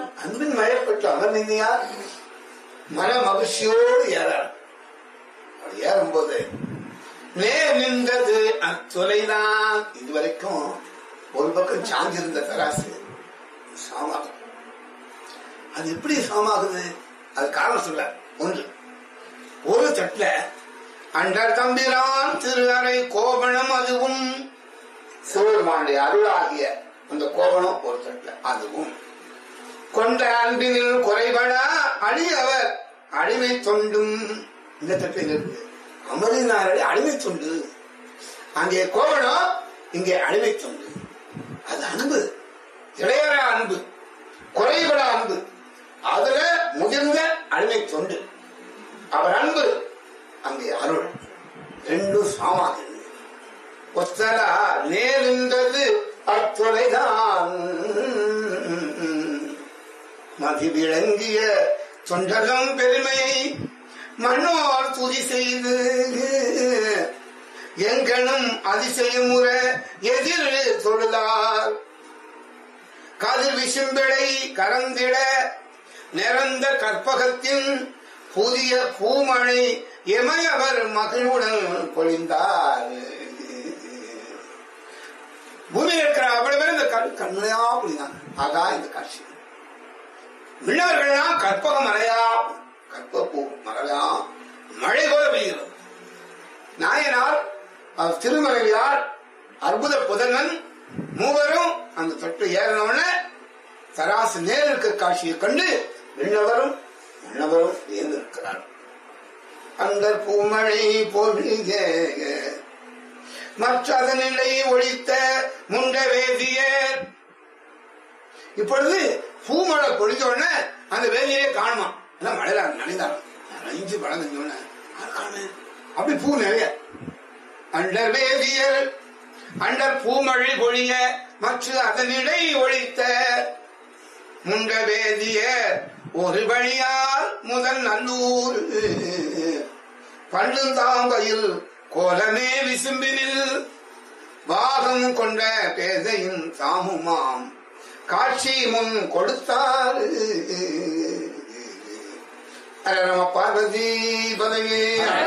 அன்பின் மழைப்பட்டு அமர்ந்தியார் மன மகிழ்ச்சியோடு ஏறார் அப்படி ஏறும்போது நேர் நின்றது அத்தொலைதான் இதுவரைக்கும் ஒரு பக்கம் சாஞ்சிருந்த தராசு சாமாகும் அது எப்படி சமமாகுது அது காரணம் சொல்ல ஒன்று ஒரு தட்டுல அண்டர் தம்பிரான் திரு அறை கோபணம் அதுவும் சிவபெருமானுடைய அருளாகிய அந்த கோபணம் ஒரு தட்டுல அதுவும் கொண்ட அன்பினில் குறைபடா அழியவர் அடிமை தொண்டும் இந்த தட்டில் இருக்கு அமரினாரடி அடிமை தொண்டு அங்கே கோவணம் இங்கே அடிமை தொண்டு அது அன்பு இளையற அன்பு குறைபட அன்பு அதுல முதிர்ந்த அடிமை தொண்டு அவர் அன்பு அங்கே அருள் ரெண்டும் சாமாது ஒத்தலா நேர்ந்தது அத்துறைதான் மதி விளங்கிய தொண்டலும் பெருமையை மன்னோர் துதி செய்து எங்கனும் அதிசயமுற எதிர் தொழுதார் கதிர் விசும்பிடை கரந்திட நிறந்த கற்பகத்தின் புதிய பூமழை எமையவர் மகிழ்வுடன் பொழிந்தார் பூமியில் இருக்கிற அவ்வளவு பேர் இந்த கண் கண்ணையா புரிதான் ஆகா இந்த காட்சி விண்ணவர்கள்லாம் கற்பக மலையா கற்பப்பூ மலையா மழை போல பெய்கிறது நாயனார் அவர் திருமலையார் அற்புத புதனன் மூவரும் அந்த தொட்டு ஏறினவுடனே தராசு நேர் இருக்க காட்சியை கண்டு விண்ணவரும் மன்னவரும் வியந்திருக்கிறார் அந்த பூமழை பொழிக மற்ற நிலை ஒழித்த முண்ட வேதியர் இப்பொழுது பூமழை பொழிஞ்ச உடனே அந்த வேதியரை காணுமா எல்லாம் மழையில நனைந்தாலும் நனைஞ்சு பழம் நெஞ்ச உடனே அது காணு அப்படி பூ நிறைய அண்டர் வேதியர் அண்டர் பூமழை பொழிய மற்ற அதனிடை ஒழித்த முண்ட வேதியர் ஒரு வழியால் முதல் நல்லூர் பள்ளுந்தாம்பையில் கோலமே விசும்பினில் வாகம் கொண்ட பேதையின் தாமுமாம் காட்சி முன் கொடுத்தார் ஹர நம பார்வதி பதவி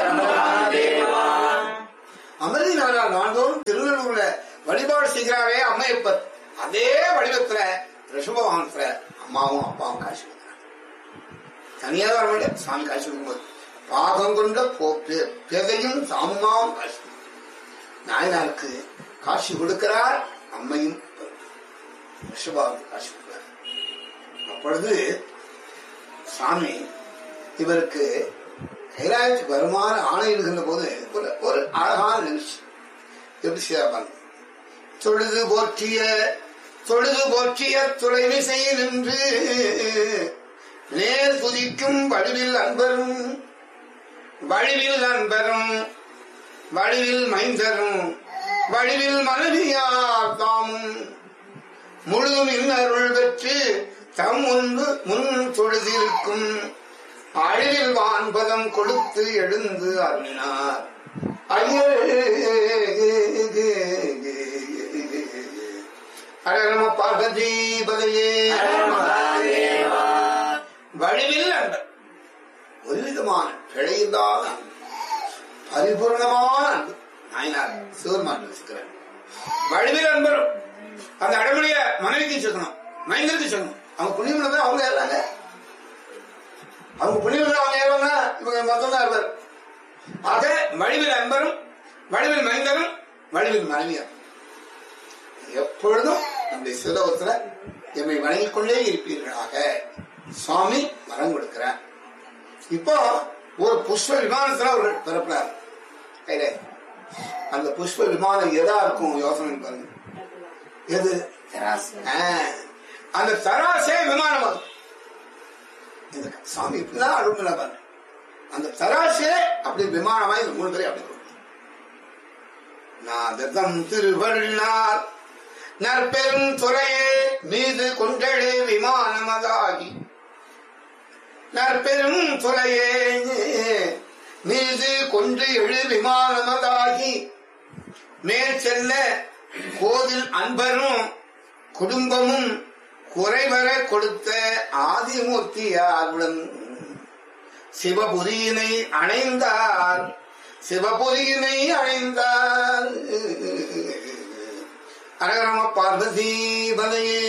அமர்தி நாளா நாள்தோறும் திருநெல்வேலியில வழிபாடு செய்கிறாரே அம்மையப்பர் அதே வடிவத்துல ரிஷபவாகனத்துல அம்மாவும் அப்பாவும் காட்சி கொடுக்குறாங்க தனியா வர முடியாது சாமி காட்சி கொடுக்கும்போது பாகம் கொண்ட போக்கு பெதையும் சாமுமாவும் காட்சி கொடுக்கிறார். நாயனாருக்கு காட்சி கொடுக்கிறார் அம்மையும் ரிஷபாவுக்கு காட்சி கொடுக்கிறார் அப்பொழுது சாமி இவருக்கு கைலாயத்துக்கு வருமாறு ஆணையிடுகின்ற போது ஒரு ஒரு அழகான நிகழ்ச்சி எப்படி செய்யப்பாங்க தொழுது போற்றிய தொழுது போற்றிய துளைமிசை நின்று நேர் துதிக்கும் வடிவில் அன்பரும் வடிவில் அன்பரும் வடிவில் மைந்தரும் வடிவில் மனைவியார் தாமும் முழுதும் இன்னருள் பெற்று தம் முன்பு முன் தொழுதிருக்கும் அழிவில் வான்பதம் கொடுத்து எழுந்து அருளினார் அர நம பார்வதி பதையே வடிவில் அன்பர் ஒரு விதமான பிழையில்லாத அன்பு பரிபூர்ணமான அன்பு நாயனார் சிவருமான் வச்சுக்கிறார் வடிவில் அன்பரும் அந்த அடமொழிய மனைவிக்கு சொல்லணும் மைந்தருக்கு சொல்லணும் அவங்க புண்ணியம் தான் அவங்க ஏறாங்க அவங்க புண்ணியம் அவங்க ஏறுவாங்க இவங்க மொத்தம் தான் இருப்பார் ஆக வடிவில் அன்பரும் வடிவில் மைந்தரும் வடிவில் மனைவியார் எப்பொழுதும் நம்முடைய சிலோகத்துல எம்மை வணங்கிக் கொண்டே இருப்பீர்களாக சுவாமி வரம் கொடுக்கிறார் இப்போ ஒரு புஷ்ப விமானத்துல அவர்கள் பிறப்பினார் கையில அந்த புஷ்ப விமானம் எதா இருக்கும் யோசனை பாருங்க எது ஆ, அந்த தராசே விமானம் அது இந்த சாமி இப்படிதான் அழுங்கல பாருங்க அந்த தராசே அப்படி விமானமாய் இந்த மூணு பேரையும் அப்படி கொடுக்கும் நாததம் திருவள்ளார் நற்பெரும் துறையே மீது கொண்டழே விமானமதாகி நற்பெரும் துறையே மீது கொண்டு எழு விமானமதாகி மேல் செல்ல கோதில் அன்பரும் குடும்பமும் குறைவர கொடுத்த ஆதிமூர்த்தியாருடன் சிவபுரியினை அணைந்தார் சிவபுரியினை அணைந்தார் அரகரம பார்வதி பதையே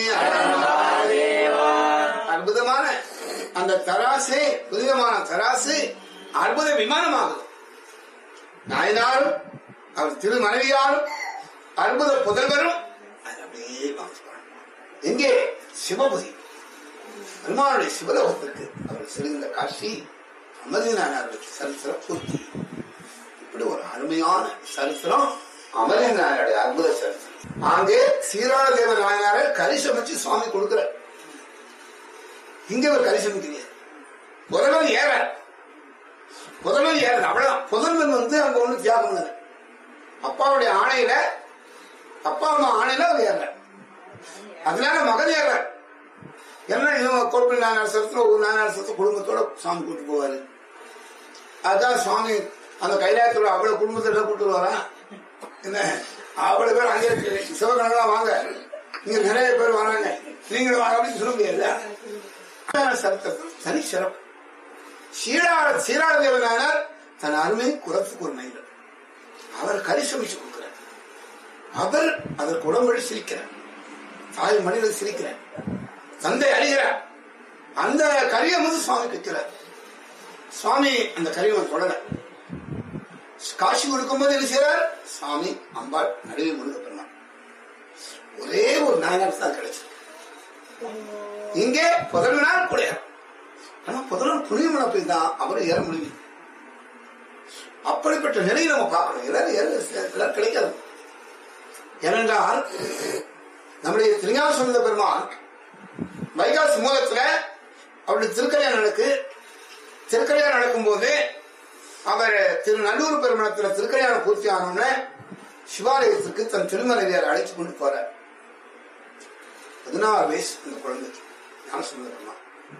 அற்புதமான அந்த தராசே புனிதமான தராசு அற்புத விமானமாகுது நாயனாரும் அவர் திருமனைவியாரும் அற்புத புதல்வரும் அது அப்படியே வாங்கிப்பாங்க. எங்கே சிவபுரி பெருமானுடைய சிவலோகத்திற்கு அவர் செல்கின்ற காட்சி அமர்நாயனாருக்கு சரித்திர பூர்த்தி இப்படி ஒரு அருமையான சரித்திரம் அமரநாயனுடைய அற்புத சரித்திரம் அங்கே சீரான தேவ நாயனார கறி சமைச்சு சுவாமி கொடுக்கிறார் இங்க ஒரு கறி சமைக்கிறீங்க புதல்வன் ஏற புதல்வன் ஏற அவ்வளவுதான் புதல்வன் வந்து அங்க ஒண்ணு தியாகம் பண்ணாரு அப்பாவுடைய ஆணையில அப்பா அம்மா ஆணையில அவர் ஏற அதனால மகன் ஏற என்ன இவங்க கோவில் நாயனார் சரத்துல ஒரு நாயனார் சரத்து குடும்பத்தோட சாமி கூட்டு போவாரு அதான் சுவாமி அந்த கைலாயத்தோட அவ்வளவு குடும்பத்தோட கூட்டு வருவாரா என்ன அவ்வளவு பேர் அங்கே இருக்கு சிவகணங்களாம் வாங்க நீங்க நிறைய பேர் வராங்க நீங்களும் வாங்க அப்படின்னு சொல்ல முடியாது சரித்திரம் தனி சிறப்பு சீராள சீராள தேவனானார் தன் அருமை குரத்துக்கு ஒரு மனிதர் அவர் கரிசமிச்சு கொடுக்கிறார் அவர் அதற்கு உடம்படி சிரிக்கிறார் தாய் மனிதர் சிரிக்கிறார் தந்தை அறிகிறார் அந்த கரியம் வந்து சுவாமி வைக்கிறார் சுவாமி அந்த கரியம் தொடர காட்சி கொடுக்கும்போது என்ன செய்யறார் சுவாமி அம்பாள் நடுவே முருக பெருமாள் ஒரே ஒரு நாயனார் தான் கிடைச்சது இங்கே புதல்வனால் கூட ஆனா புதல்வன் புனிதமன போய் தான் அவரை ஏற முடியும் அப்படிப்பட்ட நிலையை நம்ம பார்க்கணும் எல்லாரும் ஏற எல்லாரும் கிடைக்காது ஏனென்றால் நம்முடைய திருஞான சுமந்த பெருமான் வைகாசி மூலத்துல அவருடைய திருக்கல்யாணம் நடக்கு திருக்கல்யாணம் நடக்கும்போது அவர் திரு நல்லூர் பெருமணத்துல திருக்கல்யாணம் பூர்த்தி ஆனோன்னு சிவாலயத்திற்கு தன் திருமனைவியார் அழைச்சு கொண்டு போறார் பதினாறு வயசு இந்த குழந்தைக்கு ஞான சுமந்த பெருமான்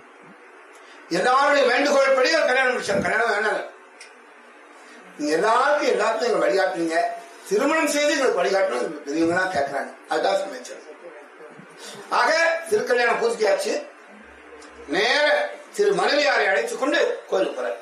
எல்லாருடைய வேண்டுகோள் படி அவர் கல்யாணம் முடிச்சார் கல்யாணம் வேண்டாம் நீங்க எல்லாருக்கும் எல்லாத்தையும் எங்களை வழிகாட்டுறீங்க திருமணம் செய்து எங்களுக்கு வழிகாட்டணும் பெரியவங்க எல்லாம் கேட்கறாங்க அதுதான் சமைச்சது ஆக திருக்கல்யாணம் பூர்த்தியாச்சு நேர திரு மனைவியாரை அழைத்துக் கொண்டு கோயிலுக்கு போறார்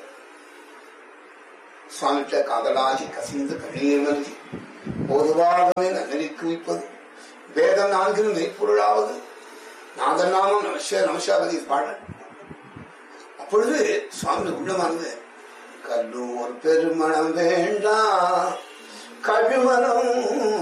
சுவாமிகிட்ட காதலாகி கசிந்து கண்ணீர் நல்கி பொதுவாகவே நன்னறிக்கு வைப்பது வேதம் நான்கிலும் மெய்ப்பொருளாவது நாதன் நாமம் நமசிவ நமசாபதி பாடல் அப்பொழுது சுவாமி உள்ளமானது கல்லூர் பெருமணம் வேண்டாம் கவிமனம்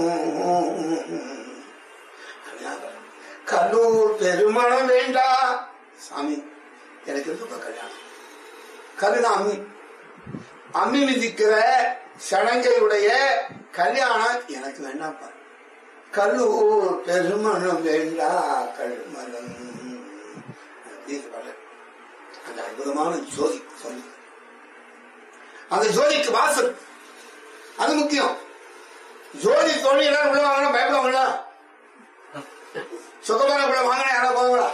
கல்லூர் பெருமணம் வேண்டாம் சாமி எனக்கு இருக்கப்ப கல்யாணம் கருணா அம்மி அம்மி மிதிக்கிற சடங்கையுடைய கல்யாணம் எனக்கு வேண்டாம்ப்பா கல்லூர் பெருமணம் வேண்டா கல்மணம் அந்த அற்புதமான ஜோதி சொல்லு அந்த ஜோதிக்கு வாசல் அது முக்கியம் ஜோதி தோழி எல்லாரும் உள்ள வாங்கினா பயப்படுவாங்களா சுகமான கூட வாங்கினா யாரா போவாங்களா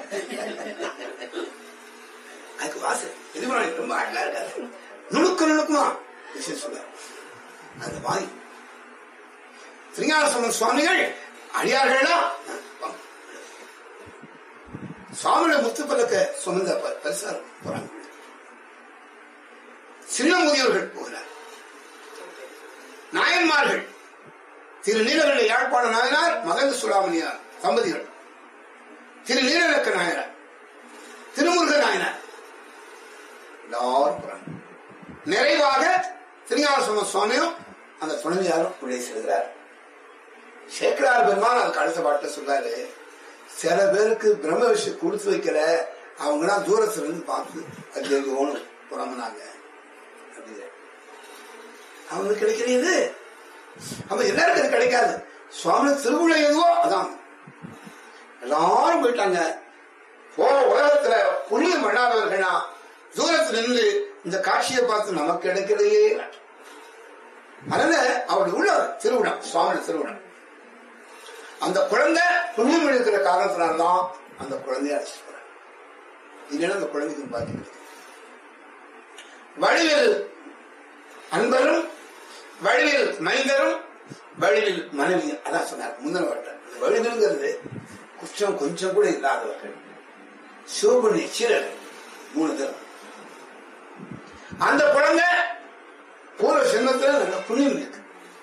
அதுக்கு வாசல் இது பண்ண ரொம்ப அழகா இருக்காது நுணுக்கு நுணுக்குமா விஷயம் சொல்ல அந்த வாங்கி திருஞானசம்பந்த சுவாமிகள் அடியார்களா சுவாமியோட முத்து பல்லக்க சுமந்த ப- பரிசா போறாங்க சின்ன முதியவர்கள் போகிறார் நாயன்மார்கள் திரு நீலகண்ட யாழ்ப்பாண நாயனார் மகந்த சுடாமணியார் தம்பதிகள் திரு நீலநக்க நாயனார் திருமுருக நாயனார் எல்லாரும் போறாங்க நிறைவாக திருஞானசம சுவாமியும் அந்த துணைவியாரும் உள்ளே செல்கிறார் சேக்கரார் பெருமான் அதுக்கு அடுத்த பாட்டை சொல்றாரு சில பேருக்கு பிரம்ம விஷயம் கொடுத்து வைக்கல அவங்களாம் தூரத்துல இருந்து பார்த்து அது ஓணும் புறம்புனாங்க அப்படின்னு அவங்களுக்கு கிடைக்கிறது அவன் எல்லாருக்கும் அது கிடைக்காது சுவாமி திருவிழா எதுவோ அதான் எல்லாரும் போயிட்டாங்க போற உலகத்துல புண்ணியம் பண்ணாதவர்கள்னா தூரத்துல நின்று இந்த காட்சியை பார்த்து நமக்கு கிடைக்கிறதே அதனால அவருடைய உள்ள திருவிழா சுவாமி திருவிழா அந்த குழந்தை புண்ணியம் இருக்கிற காரணத்தினால்தான் அந்த குழந்தைய அழைச்சிட்டு போறாங்க இல்லைன்னா அந்த குழந்தைக்கு பாதிக்கிறது வடிவில் அன்பரும் வடிவில் மைந்தரும் வடிவில் மனைவியும் அதான் சொன்னார் முந்தின வட்டம் வடிவில்ங்கிறது குற்றம் கொஞ்சம் கூட இல்லாதவர்கள் சிவபுண்ணிய சீரர்கள் மூணு தரம் அந்த குழந்தை பூர்வ சின்னத்துல நல்ல புண்ணியம் இருக்கு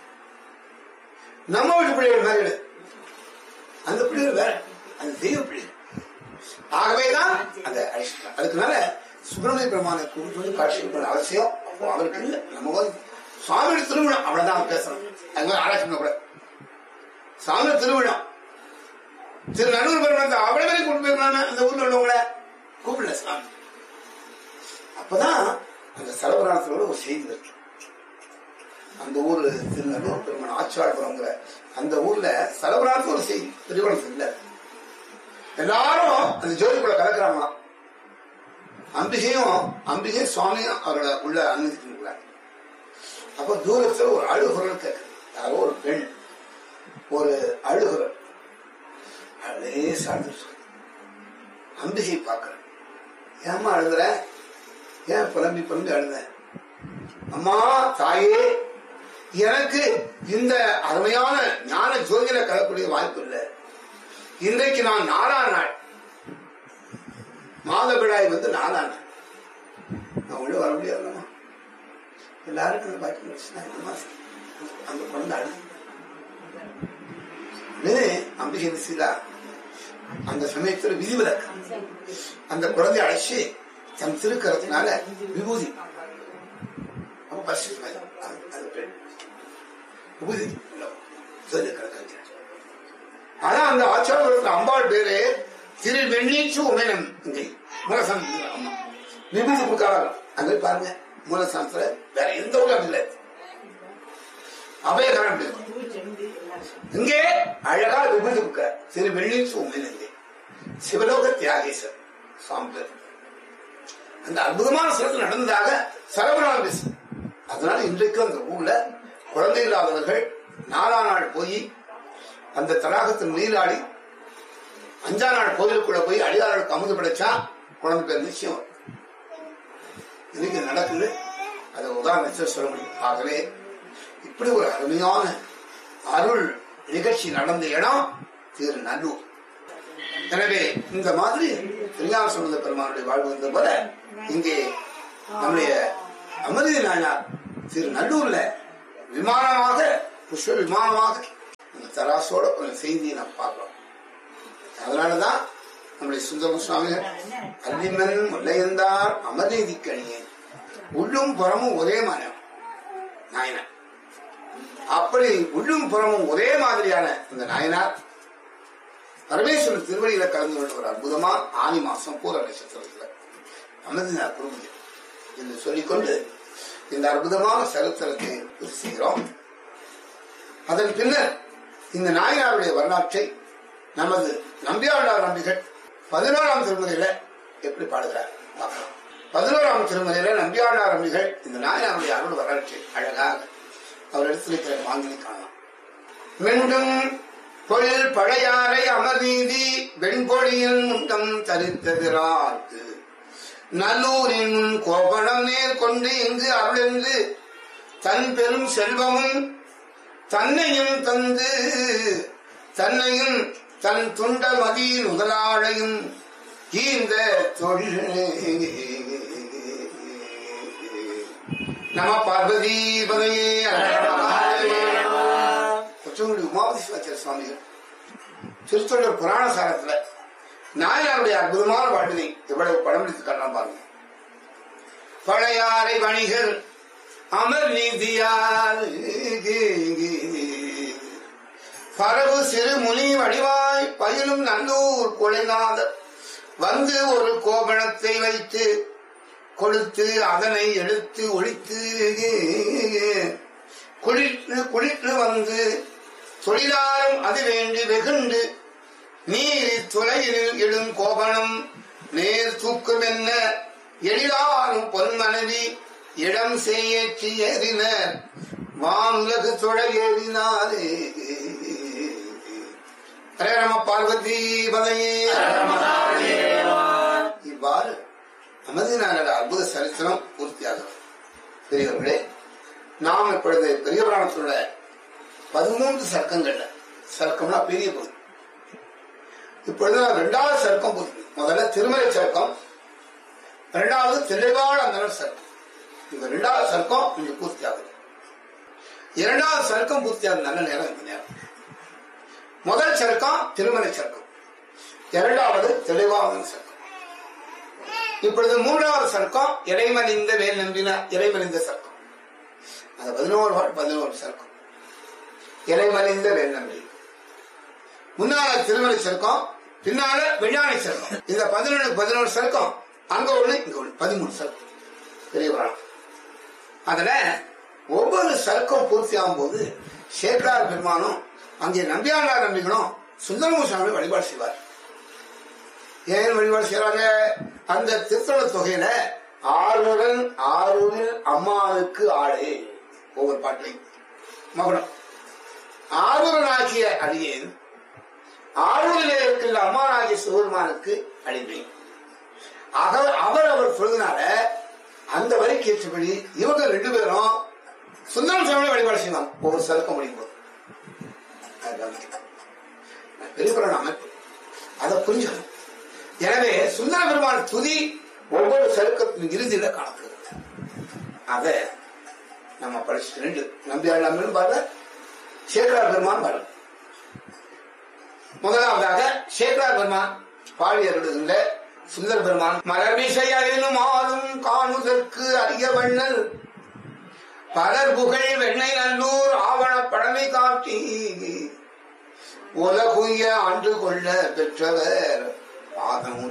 நம்ம வீட்டு பிள்ளைகள் மாதிரி கிடையாது. அந்த பிள்ளைகள் வேற அந்த தெய்வ பிள்ளைகள் ஆகவேதான் அந்த அழிச்சிட்டான் அதுக்குனால சுப்பிரமணிய பெருமானை கூப்பிட்டு வந்து காட்சி கொடுக்கணும் அவசியம் அப்போ அவருக்கு இல்லை நம்ம வந்து சுவாமியோட திருவிழா அவ்வளவுதான் பேசணும் அது மாதிரி ஆராய்ச்சி பண்ணக்கூடாது சாமி திருவிழா திரு நடுவர் பெருமாள் அவ்வளவு பேரையும் கூப்பிட்டு போயிருக்காங்க அந்த ஊர்ல உள்ளவங்கள கூப்பிடல சாமி அப்பதான் அந்த செலவராணத்தோட ஒரு செய்தி இருக்கு அந்த ஊரு திருநெல்லூர் பெருமாள் ஆச்சாரபுரங்கிற அந்த ஊர்ல செலவராணத்து ஒரு செய்தி திருவண்ணம் இல்ல எல்லாரும் அந்த ஜோதிக்குள்ள கலக்குறாங்களாம் அம்பிகையும் அம்பிகை சுவாமியும் அவரோட உள்ள அனுமதிக்கிறாங்க அப்ப தூரத்துல ஒரு அழுகுரல் கேட்குது யாரோ ஒரு பெண் ஒரு அழுகுரல் அழே சார்ந்து அம்பிகை பார்க்கிறேன் ஏமா அழுதுற ஏன் புலம்பி புலம்பி அழுத அம்மா தாயே எனக்கு இந்த அருமையான ஞான ஜோதியில கலக்கூடிய வாய்ப்பு இல்லை இன்றைக்கு நான் நாலாம் நாள் மாதவிடாய் வந்து நாலாம் நாள் நான் உள்ள வர முடியாதுமா எல்லாருக்கும் அந்த பாக்கி முடிச்சுனா என்னமா அந்த குழந்தை அழுது அம்பிகை விசிலா அந்த சமயத்துல விதிவிலக்கு அந்த குழந்தை அழைச்சி தன் திருக்கரத்தினால விபூதி அப்ப பரிசு அது பெண் விபூதி சொல்லி கலக்கிறார் ஆனா அந்த ஆச்சாரத்துல அம்பாள் பேரு திரு வெண்ணீச்சு உமைனம் இங்கே மூலசம் அம்மா விபூதி கொடுக்காங்க அங்க போய் பாருங்க மூலசனத்துல வேற எந்த ஊரும் இல்லை அபயகரம் பேர் இங்கே அழகா விபூதி கொடுக்க திரு வெண்ணீச்சு உமைனம் இங்கே சிவலோக தியாகேசர் சுவாமி பேர் அந்த அற்புதமான சிறப்பு நடந்ததாக சரவணான் பேசு அதனால இன்றைக்கும் அந்த ஊர்ல குழந்தை இல்லாதவர்கள் நாலா நாள் போய் அந்த தடாகத்தில் நீராடி அஞ்சா நாள் கோயிலுக்குள்ள போய் அடியார்களுக்கு அமுது படைச்சா குழந்தை பேர் நிச்சயம் வரும். இன்னைக்கு நடக்குது அதை உதாரணத்தை சொல்ல முடியும் ஆகவே இப்படி ஒரு அருமையான அருள் நிகழ்ச்சி நடந்த இடம் திரு நல்லூர் எனவே இந்த மாதிரி திருஞான சம்பந்த பெருமானுடைய வாழ்வு வந்த போல இங்கே நம்முடைய அமர்தி நாயனார் திரு நல்லூர்ல விமானமாக புஷ்ப விமானமாக அந்த தராசோட ஒரு செய்தியை நாம் பார்க்கிறோம் அதனாலதான் நம்முடைய சுந்தர சுவாமிகள் அல்லிமன் முல்லையந்தார் அமர்நீதி கணியன் உள்ளும் புறமும் ஒரே மனம் நாயனார் அப்படி உள்ளும் புறமும் ஒரே மாதிரியான இந்த நாயனார் பரமேஸ்வரர் திருவடியில கலந்து கொண்ட ஒரு அற்புதமா ஆனி மாசம் பூர நட்சத்திரத்துல அமர்ந்தினார் குருமதி என்று சொல்லிக்கொண்டு இந்த அற்புதமான சரித்திரத்தை பூர்த்தி செய்கிறோம் அதன் பின்னர் இந்த நாயனாருடைய வரலாற்றை நமது நம்பியாண்டார் நம்பிகள் பதினோராம் திருமுறையில எப்படி பாடுகிறார் பார்க்கலாம் பதினோராம் திருமுறையில நம்பியாண்டார் நம்பிகள் இந்த நாயனாருடைய அருள் வரலாற்றை அழகாக அவர் எடுத்துரைக்கிற வாங்கி காணலாம் மீண்டும் பொழில் பழையாறை அமர்நீதி வெண்பொழியில் முண்டம் தரித்ததிராக்கு நல்லூரின் கோபணம் நேர் கொண்டு இங்கு அருளென்று தன் பெரும் செல்வமும் தன்னையும் தந்து தன்னையும் தன் துண்ட மதியின் முதலாளையும் ஈந்த தொழில் நம பார்வதி பதையே கொச்சங்குடி உமாபதி சிவாச்சார சுவாமிகள் திருத்தொண்டர் புராண சாரத்துல நாயனாருடைய அற்புதமான வாழ்வினை எவ்வளவு படம் எடுத்து காட்டலாம் பாருங்க பழையாறை வணிகர் அமர் நீதியால் பரவு சிறு முனி வடிவாய் பயிலும் நல்லூர் கொலைநாதர் வந்து ஒரு கோபணத்தை வைத்து கொடுத்து அதனை எடுத்து ஒழித்து குளித்து குளித்து வந்து தொழிலாரும் அது வேண்டி வெகுண்டு நீர் துளையில் இடும் கோபணம் நேர் தூக்கும் என்ன எழிலாரும் பொன்மனைவி இடம் செய்யற்றி ஏறினர் வானுலகு தொழ ஏறினாரே ஹரே நம பார்வதி பதையே இவ்வாறு அமதினாரோட அற்புத சரித்திரம் பூர்த்தியாகிறது பெரியவர்களே நாம் இப்பொழுது பெரிய புராணத்தோட பதிமூன்று சர்க்கங்கள்ல சர்க்கம்னா பெரிய பகுதி இப்பொழுது நான் இரண்டாவது சர்க்கம் பூர்த்தி முதல்ல திருமலை சர்க்கம் இரண்டாவது தெளிவான அந்தனர் சர்க்கம் இந்த இரண்டாவது சர்க்கம் இங்க பூர்த்தி ஆகுது இரண்டாவது சர்க்கம் பூர்த்தி ஆகுது நல்ல நேரம் இந்த நேரம் முதல் சர்க்கம் திருமலை சர்க்கம் இரண்டாவது தெளிவான சர்க்கம் இப்பொழுது மூன்றாவது சர்க்கம் இறைமலிந்த வேல் நம்பின இறைமலிந்த சர்க்கம் அது பதினோரு பாட்டு பதினோரு சர்க்கம் இறைமலிந்த வேல் நம்பி முன்னால திருமலை சர்க்கம் பின்னால விஞ்ஞானி சர்க்கம் இந்த பதினொன்று பதினோரு சர்க்கம் அங்க ஒண்ணு இங்க ஒண்ணு பதிமூணு சர்க்கம் பெரிய வரம் அதுல ஒவ்வொரு சர்க்கம் பூர்த்தி ஆகும் போது சேக்கரார் பெருமானும் அங்கே நம்பியாண்டார் நம்பிகளும் சுந்தரமூசாமி வழிபாடு செய்வார் ஏன் வழிபாடு செய்யறாங்க அந்த திருத்தொழ தொகையில ஆறுடன் ஆறுவில் அம்மாவுக்கு ஆடு ஒவ்வொரு பாட்டிலையும் மகுடம் ஆறுவனாகிய அடியேன் ஆறுவரிலே இருக்கின்ற அம்மானாகிய சிவபெருமானுக்கு அடிமை அவர் அவர் அவர் சொல்றதுனால அந்த வரிக்கு ஏற்றபடி இவங்க ரெண்டு பேரும் சுந்தரம் சாமி வழிபாடு செய்வாங்க ஒவ்வொரு சறுக்க முடியும் போது அது கவனிக்கணும். பெரியபுராண அமைப்பு அதை புரிஞ்சுக்கணும் எனவே சுந்தர பெருமான் துதி ஒவ்வொரு சருக்கத்தின் இறுதியில காணப்படுகிறது அத நம்ம படிச்சுட்டு ரெண்டு நம்பியார் நம்பியும் பாரு சேக்கரார் பெருமான் பாரு முதலாவதாக சேக்கரார் பெருமான் பாடி அருளுகின்ற சுந்தர பெருமான் மலர்மிசை அறினும் ஆளும் காணுதற்கு அரிய வண்ணல் பலர் புகழ் வெண்ணை நல்லூர் ஆவண பழமை காட்டி உலகுய ஆண்டு கொள்ள பெற்றவர் பாதம்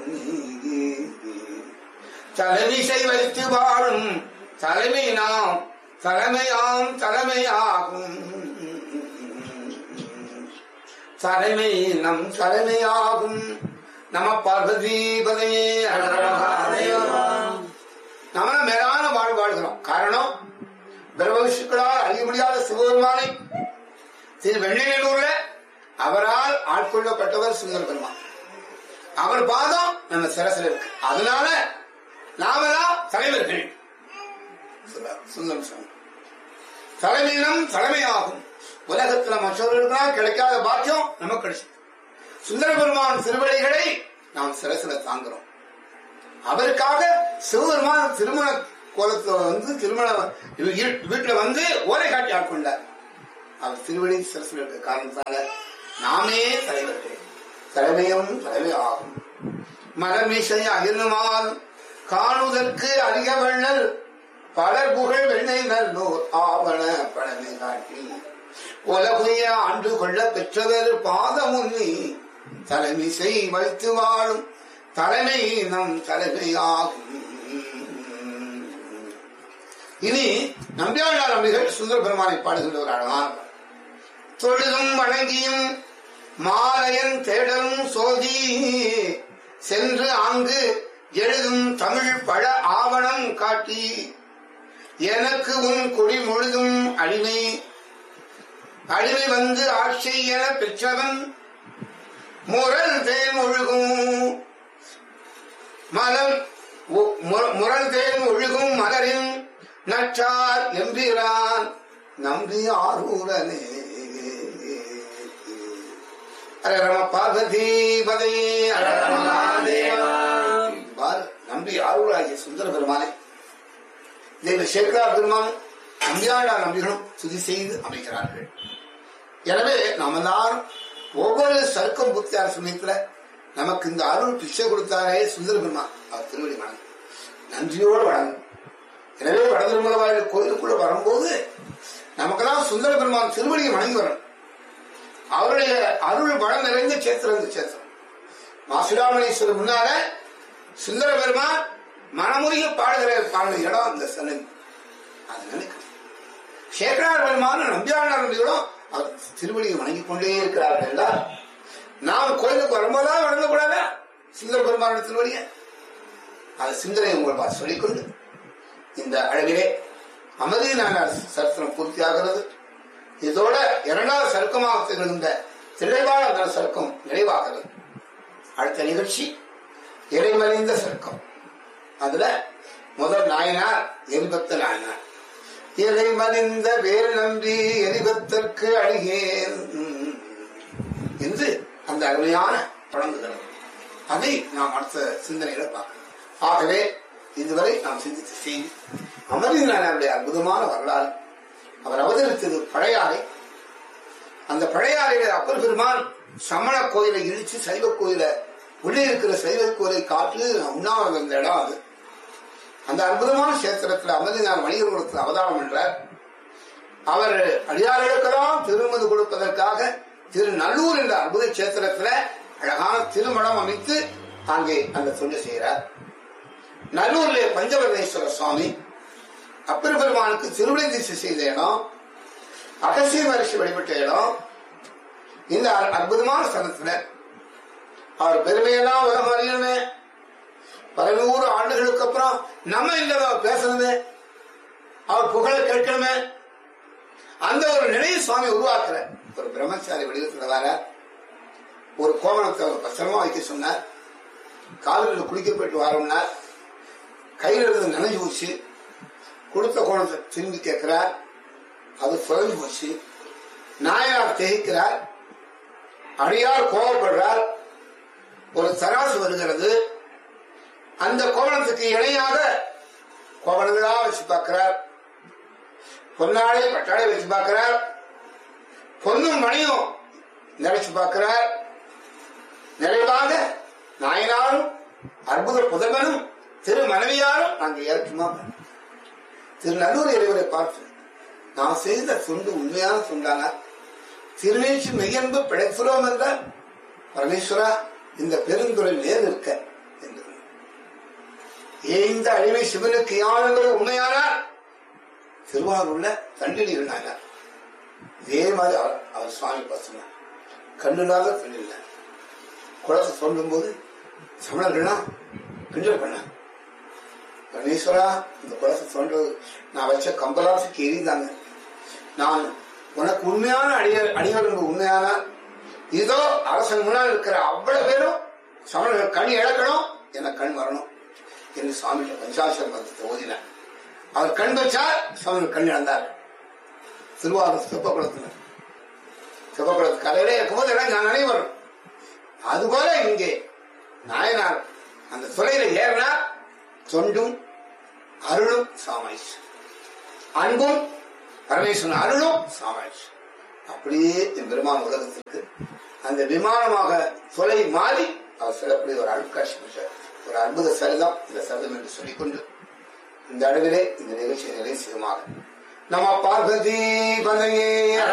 தலைமிசை வைத்து வாழும் தலைமை நாம் தலைமையாம் தலைமையாகும் தலைமை நம் தலைமையாகும் நம பார்வதீபதையே நம்ம மேலான வாழ் வாழ்கிறோம் காரணம் பிரம்மவிஷ்ணுக்களால் அறிய முடியாத சிவபெருமானை திரு வெள்ளையனூர்ல அவரால் ஆட்கொள்ளப்பட்டவர் சுந்தர பெருமான் அவர் பாதம் நம்ம சிரசில் இருக்கு அதனால நாமெல்லாம் தலைவர்கள் சொல்றார் சுந்தரம் சுவாமி தலைமையினம் தலைமையாகும் உலகத்துல மற்றவர்களுக்கெல்லாம் கிடைக்காத பாக்கியம் நமக்கு கிடைச்சது சுந்தர பெருமான் திருவடிகளை நாம் சிரசில தாங்குறோம் அவருக்காக சிவபெருமான் திருமண கோலத்துல வந்து திருமண வீட்டுல வந்து ஓலை காட்டி ஆட்கொண்டார் அவர் திருவடி சிரசில் இருக்க காரணத்தால நாமே தலைவர்கள் தலைமையும் தலைமை ஆகும் மலமிசை அகிர்மால் காணுதற்கு அதிக வள்ளல் பலர் புகழ் வெண்ணை நல்லோர் ஆவண பழமை காட்டி உலகுய ஆண்டு கொள்ள பெற்றவர் பாதமுன்னி தலைமிசை வைத்து வாழும் தலைமை நம் தலைமையாகும் இனி நம்பியாண்டார் நம்பிகள் சுந்தர பெருமானை பாடுகின்ற ஒரு அழகான பாடல். தொழுதும் வணங்கியும் மாலையன் தேடலும் சோதி சென்று அங்கு எழுதும் தமிழ் பழ ஆவணம் காட்டி எனக்கு உன் கொடி முழுதும் அடிமை அடிமை வந்து ஆட்சி என பெற்றவன் முரல் தேன் ஒழுகும் மலம் உ- மு- முரல் தேன் ஒழுகும் மலரின் நற்றார் எம்பிரான் நம்பி ஆரூரனே அரே ரம பார்வதி பதை பார் நம்பி ஆரூராகிய சுந்தர பெருமானை தெய்வ சேகரா பெருமான் நம்பியாண்டா நம்பிகளும் துதி செய்து அமைக்கிறார்கள் எனவே நாம் எல்லாரும் ஒவ்வொரு சர்க்கம் புத்தியார் சமயத்துல நமக்கு இந்த அருள் பிச்சை கொடுத்தாரே சுந்தர பெருமான் அவர் திருவடி வணங்கும் நன்றியோடு வணங்கும் எனவே வடதிருமலவாயில் கோயிலுக்குள்ள வரும்போது நமக்கெல்லாம் சுந்தர பெருமான் திருவடியை வணங்கி வரணும் அவருடைய அருள் வளம் நிறைந்த சேத்திரம் இந்த சேத்திரம் மாசுராமணீஸ்வரர் முன்னால சுந்தர பெருமான் மனமுறிய பாடுகிற பாடுற இடம் இந்த சன்னதி அது நினைக்கணும் சேகரார் பெருமான நம்பியாண்டார் நம்பிகளும் அவர் திருவடியை வணங்கிக் கொண்டே இருக்கிறார்கள் என்றால் நாம் கோயிலுக்கு வரும்போதெல்லாம் வணங்கக்கூடாதா சுந்தர பெருமான திருவடியை அது சிந்தனை உங்கள் பார்த்து சொல்லிக்கொண்டு இந்த அழகிலே அமதி நாடார் சரித்திரம் பூர்த்தியாகிறது இதோட இரண்டாவது சருக்கமாக திகழ்ந்த திளைவான அந்த சருக்கம் நிறைவாகிறது அடுத்த நிகழ்ச்சி இறைமறிந்த சருக்கம் அதுல முதல் நாயனார் எரிபத்த நாயனார் இறைமறிந்த வேல் நம்பி எரிபத்தற்கு அழுகேன் என்று அந்த அருமையான தொடங்குகிறது அதை நாம் அடுத்த சிந்தனையில பார்க்கலாம் ஆகவே இதுவரை நாம் சிந்தித்த செய்தி அமர்ந்தீனாருடைய அற்புதமான வரலாறு அவர் அவதரித்தது பழையாறை அந்த பழையாறையில அப்பர் பெருமான் சமண கோயிலை இடிச்சு சைவ கோயில உள்ளே இருக்கிற சைவ கோயிலை காற்று உண்ணாவிரதம் இருந்த இடம் அது அந்த அற்புதமான கஷேத்திரத்தில் அமர்ந்தினார் வணிகர் குலத்தில் அவதாரம் என்றார் அவர் அடியார்களுக்கெல்லாம் திருமது கொடுப்பதற்காக திரு நல்லூர் என்ற அற்புத கஷேத்திரத்தில் அழகான திருமணம் அமைத்து அங்கே அந்த தொண்டு செய்கிறார் நல்லூர்ல பஞ்சவர்ணேஸ்வர சுவாமி அப்பர் பெருமானுக்கு திருவிழை திசை செய்த இடம் அகசிய மரிசி வழிபட்ட இடம் இந்த அற்- அற்புதமான ஸ்தலத்துல அவர் பெருமையெல்லாம் உலகம் அறியணுமே பல நூறு ஆண்டுகளுக்கு அப்புறம் நம்ம இந்த பேசணுமே அவர் புகழை கேட்கணுமே அந்த ஒரு நிலையை சுவாமி உருவாக்குற ஒரு பிரம்மச்சாரி வடிவத்தில் வர ஒரு கோவணத்தை அவர் பத்திரமா வைக்க சொன்னார் காலில் குளிக்க போயிட்டு வரோம்னார் கையில் இருந்து நனைஞ்சு போச்சு கொடுத்த கோணத்தை திரும்பி கேட்கிறார் அது குறைஞ்சு போச்சு நாயனார் திகைக்கிறார் அடியார் கோபப்படுறார் ஒரு தராசு வருகிறது அந்த கோவணத்துக்கு இணையாக கோவணங்களா வச்சு பார்க்கிறார் பொன்னாடை பட்டாடை வச்சு பார்க்கிறார் பொன்னும் மணியும் நினைச்சு பார்க்கிறார் நிறைவாக நாயனாரும் அற்புத புதல்வனும் திரு மனைவியாரும் அங்கே ஏற்குமா திரு நல்லூர் இறைவரை பார்த்து நான் செய்த தொண்டு உண்மையான தொண்டானா திருநீச்சு மெய்யன்பு பிழைத்துறோம் என்றால் பரமேஸ்வரா இந்த பெருந்துறை நேர் இருக்க என்று ஏந்த அடிமை சிவனுக்கு யார் என்பது உண்மையானார் திருவாரூர்ல தண்டில் இருந்தாங்க இதே மாதிரி அவர் அவர் சுவாமி பசங்க கண்ணுலாத பெண்ணில்ல குளத்தை தோண்டும் போது சமணர்கள்லாம் கிண்டல் பண்ண பரமேஸ்வரா இந்த குளத்தை தோன்றது நான் வச்ச கம்பலாசுக்கு எரிந்தாங்க நான் உனக்கு உண்மையான அடிகள் அடிகள் உண்மையான இதோ அரசன் முன்னால் இருக்கிற அவ்வளவு பேரும் சமணர்கள் கண் இழக்கணும் என கண் வரணும் என்று சுவாமி பஞ்சாசர் மதத்தை ஓதினார் அவர் கண் வச்சார் சமணர் கண் இழந்தார் திருவாரூர் சிவக்குளத்தில் சிவக்குளத்து கரையிலே இருக்கும்போது எல்லாம் நான் நினைவரும் அதுபோல இங்கே நாயனார் அந்த துறையில ஏறினார் தொண்டும் அருளும் சாமாயிச்சு அன்பும் பரமேஸ்வரன் அருளும் சாமாயிச்சு அப்படியே என் பெருமான் உலகத்திற்கு அந்த விமானமாக தொலை மாறி அவர் சொல்லக்கூடிய ஒரு அழுக்காட்சி பெற்ற ஒரு அற்புத சரிதம் இந்த சரிதம் என்று சொல்லிக்கொண்டு இந்த அளவிலே இந்த நிகழ்ச்சியை நிலை செய்யுமாக நம்ம பார்வதி பதையே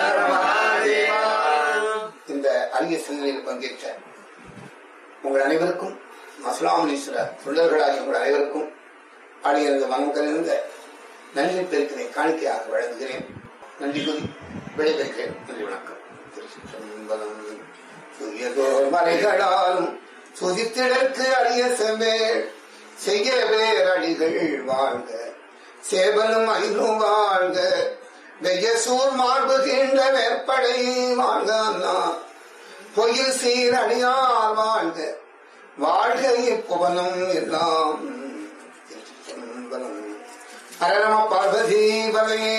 இந்த அரிய சிந்தனையில் பங்கேற்ற உங்கள் அனைவருக்கும் மசுலாமணீஸ்வர தொண்டர்களாகிய உங்கள் அனைவருக்கும் ஆடியிருந்த மனம் கலந்த நன்றி பெருக்கினை காணிக்கையாக வழங்குகிறேன் நன்றி கூறி விடைபெறுகிறேன் நன்றி வணக்கம் திருச்சிற்றம்பலம் துயதோர் மலைகளாலும் சுதித்திடற்கு அரிய செவ்வேள் செய்ய பேரடிகள் வாழ்க சேவலும் ஐநூ வாழ்க வெய்யசூர் மார்புகின்ற வேற்படை வாழ்க அண்ணா பொயில் சீரடியார் வாழ்க வாழ்க இப்புவனம் எல்லாம் திருச்சிற்றம்பலம். அரரம பார்வதி பலே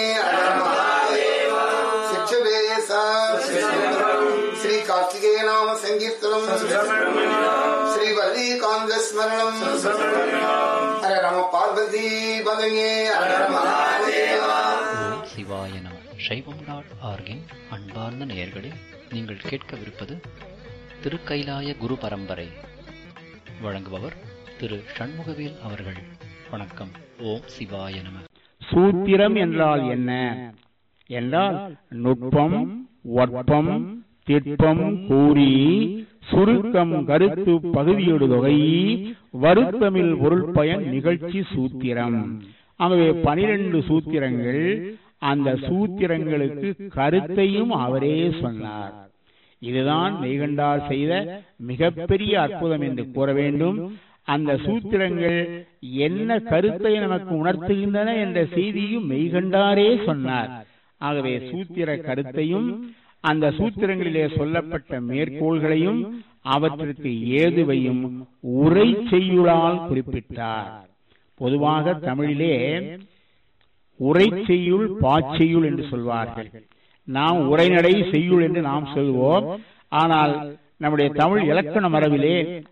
சிற்றவேச ஸ்ரீ கார்த்திகேய நாம சங்கீர்த்தனம் ஸ்ரீ வல்லிகாந்த ஸ்மரணம் ஹர நம பார்வதி பதையே ஹர மகாதேவா ஓம் சிவாய நம சைவம் டாட் ஆர்கின் அன்பார்ந்த நேயர்களே நீங்கள் கேட்கவிருப்பது திருக்கைலாய குரு பரம்பரை வழங்குபவர் திரு சண்முகவேல் அவர்கள் வணக்கம் ஓம் சிவாய நம சூத்திரம் என்றால் என்ன என்றால் நுட்பம் ஒட்பம் திட்பம் கூறி சுருக்கம் கருத்து பகுதியொடு தொகை வருத்தமிழ் பொருள் பயன் நிகழ்ச்சி சூத்திரம் ஆகவே பனிரெண்டு சூத்திரங்கள் அந்த சூத்திரங்களுக்கு கருத்தையும் அவரே சொன்னார் இதுதான் மெய்கண்டார் செய்த மிகப்பெரிய அற்புதம் என்று கூற வேண்டும் அந்த சூத்திரங்கள் என்ன கருத்தை நமக்கு உணர்த்துகின்றன என்ற செய்தியும் மெய்கண்டாரே சொன்னார் ஆகவே சூத்திர கருத்தையும் அந்த சூத்திரங்களிலே சொல்லப்பட்ட மேற்கோள்களையும் அவற்றிற்கு ஏதுவையும் உரை செய்யுளால் குறிப்பிட்டார் பொதுவாக தமிழிலே உரை செய்யுள் பாச்செய்யுள் என்று சொல்வார்கள் நாம் உரைநடை செய்யுள் என்று நாம் சொல்வோம் ஆனால் நம்முடைய தமிழ் இலக்கண மரபிலே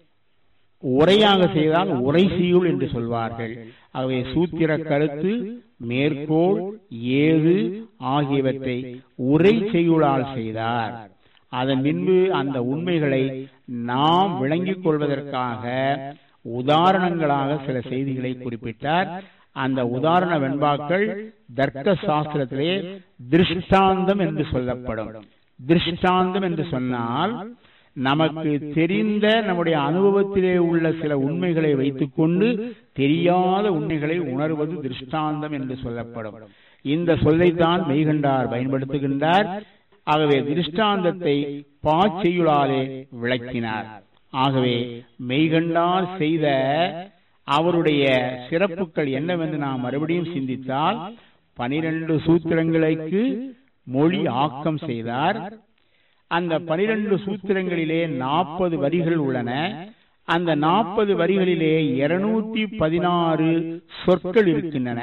உரையாக செய்தால் உரை செய்யுள் என்று சொல்வார்கள் ஆகவே சூத்திர கருத்து மேற்கோள் ஏது ஆகியவற்றை உரை செய்யுளால் செய்தார் அதன் பின்பு அந்த உண்மைகளை நாம் விளங்கிக் கொள்வதற்காக உதாரணங்களாக சில செய்திகளை குறிப்பிட்டார் அந்த உதாரண வெண்பாக்கள் தர்க்க சாஸ்திரத்திலே திருஷ்டாந்தம் என்று சொல்லப்படும் திருஷ்டாந்தம் என்று சொன்னால் நமக்கு தெரிந்த நம்முடைய அனுபவத்திலே உள்ள சில உண்மைகளை வைத்துக்கொண்டு தெரியாத உண்மைகளை உணர்வது திருஷ்டாந்தம் என்று சொல்லப்படும் இந்த சொல்லைத்தான் மெய்கண்டார் பயன்படுத்துகின்றார் ஆகவே திருஷ்டாந்தத்தை பாச்செய்யுளாலே விளக்கினார் ஆகவே மெய்கண்டார் செய்த அவருடைய சிறப்புகள் என்னவென்று நாம் மறுபடியும் சிந்தித்தால் பனிரெண்டு சூத்திரங்களுக்கு மொழி ஆக்கம் செய்தார் அந்த பனிரெண்டு சூத்திரங்களிலே நாற்பது வரிகள் உள்ளன அந்த நாற்பது வரிகளிலே இருநூத்தி பதினாறு சொற்கள் இருக்கின்றன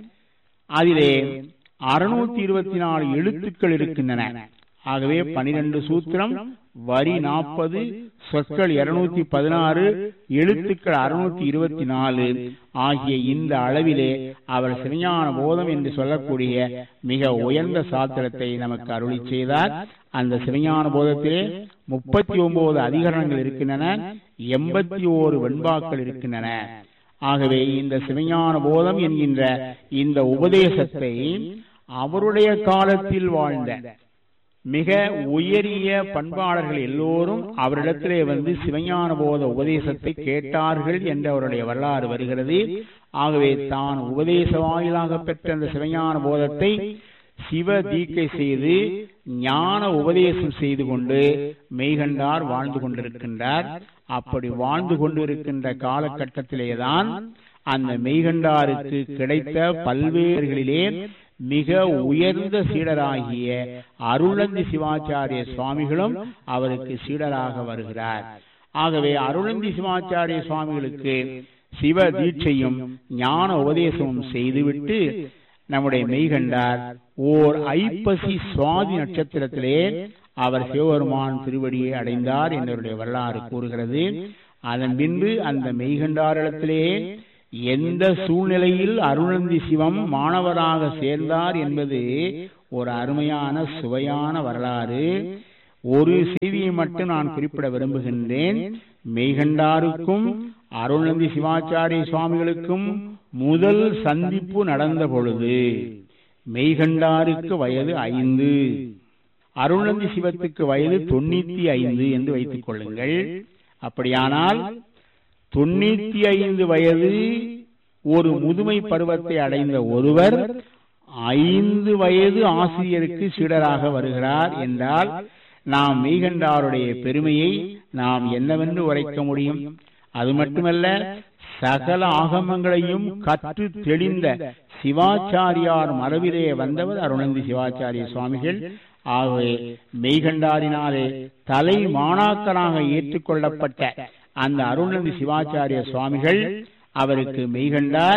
அதிலே அறுநூத்தி இருபத்தி நாலு எழுத்துக்கள் இருக்கின்றன ஆகவே பனிரெண்டு சூத்திரம் வரி நாற்பது சொற்கள் இருநூத்தி பதினாறு எழுத்துக்கள் அறுநூத்தி இருபத்தி நாலு ஆகிய இந்த அளவிலே அவர் சிவஞான போதம் என்று சொல்லக்கூடிய மிக உயர்ந்த சாத்திரத்தை நமக்கு அருளி செய்தார் அந்த சிவஞான போதத்திலே முப்பத்தி ஒன்பது அதிகரணங்கள் இருக்கின்றன எண்பத்தி ஓரு வெண்பாக்கள் இருக்கின்றன ஆகவே இந்த சிவஞான போதம் என்கின்ற இந்த உபதேசத்தை அவருடைய காலத்தில் வாழ்ந்த மிக உயரிய பண்பாளர்கள் எல்லோரும் அவரிடத்திலே வந்து சிவஞான போத உபதேசத்தை கேட்டார்கள் என்று அவருடைய வரலாறு வருகிறது ஆகவே தான் உபதேச வாயிலாக பெற்ற அந்த சிவஞான போதத்தை சிவ தீக்கை செய்து ஞான உபதேசம் செய்து கொண்டு மெய்கண்டார் வாழ்ந்து கொண்டிருக்கின்றார் அப்படி வாழ்ந்து கொண்டிருக்கின்ற காலகட்டத்திலேதான் அந்த மெய்கண்டாருக்கு கிடைத்த பல்வேறுகளிலே மிக உயர்ந்த சீடராகிய அருளந்தி சிவாச்சாரிய சுவாமிகளும் அவருக்கு சீடராக வருகிறார் ஆகவே அருளந்தி சிவாச்சாரிய சுவாமிகளுக்கு சிவ தீட்சையும் ஞான உபதேசமும் செய்துவிட்டு நம்முடைய மெய்கண்டார் ஓர் ஐப்பசி சுவாதி நட்சத்திரத்திலே அவர் சிவபெருமான் திருவடியை அடைந்தார் என்னுடைய வரலாறு கூறுகிறது அதன் பின்பு அந்த மெய்கண்டாரிடத்திலே எந்த சூழ்நிலையில் அருணந்தி சிவம் மாணவராக சேர்ந்தார் என்பது ஒரு அருமையான சுவையான வரலாறு ஒரு செய்தியை மட்டும் நான் குறிப்பிட விரும்புகின்றேன் மெய்கண்டாருக்கும் அருணந்தி சிவாச்சாரிய சுவாமிகளுக்கும் முதல் சந்திப்பு நடந்த பொழுது மெய்கண்டாருக்கு வயது ஐந்து அருணந்தி சிவத்துக்கு வயது தொண்ணூத்தி ஐந்து என்று வைத்துக் கொள்ளுங்கள் அப்படியானால் தொண்ணூத்தி ஐந்து வயது ஒரு முதுமை பருவத்தை அடைந்த ஒருவர் ஐந்து வயது ஆசிரியருக்கு சீடராக வருகிறார் என்றால் நாம் மெய்கண்டாருடைய பெருமையை நாம் என்னவென்று உரைக்க முடியும் அது மட்டுமல்ல சகல ஆகமங்களையும் கற்று தெளிந்த சிவாச்சாரியார் மரபிலே வந்தவர் அருணந்தி சிவாச்சாரிய சுவாமிகள் ஆகவே மெய்கண்டாரினாலே தலை மாணாக்கராக ஏற்றுக்கொள்ளப்பட்ட அந்த அருணந்தி சிவாச்சாரிய சுவாமிகள் அவருக்கு மெய்கண்டார்